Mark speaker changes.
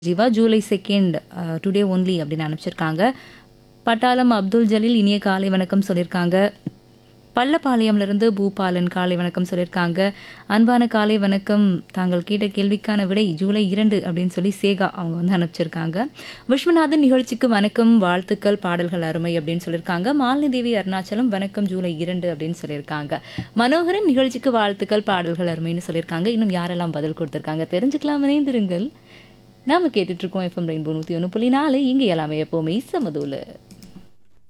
Speaker 1: Jeeva July second today only அப்படின்னு அனுப்பிச்சிருக்காங்க பட்டாளம் அப்துல் ஜலீல் இனிய காலை வணக்கம் சொல்லியிருக்காங்க பள்ளப்பாளையம்லேருந்து பூபாலன் காலை வணக்கம் சொல்லியிருக்காங்க அன்பான காலை வணக்கம் தாங்கள் கேட்ட கேள்விக்கான விடை ஜூலை இரண்டு அப்படின்னு சொல்லி சேகா அவங்க வந்து அனுப்பிச்சிருக்காங்க விஸ்வநாதன் நிகழ்ச்சிக்கு வணக்கம் வாழ்த்துக்கள் பாடல்கள் அருமை அப்படின்னு சொல்லியிருக்காங்க மாலினி தேவி அருணாச்சலம் வணக்கம் ஜூலை இரண்டு அப்படின்னு சொல்லியிருக்காங்க மனோகரன் நிகழ்ச்சிக்கு வாழ்த்துக்கள் பாடல்கள் அருமைன்னு சொல்லியிருக்காங்க இன்னும் யாரெல்லாம் பதில் கொடுத்துருக்காங்க தெரிஞ்சுக்கலாம் இணைந்திருங்கள் நாம கேட்டுட்டு இருக்கோம் எஃப்எம் ரெயின்போ நூற்றி ஒன்று புள்ளி நாலு இங்கே எல்லாமே எப்போவுமே சமதூல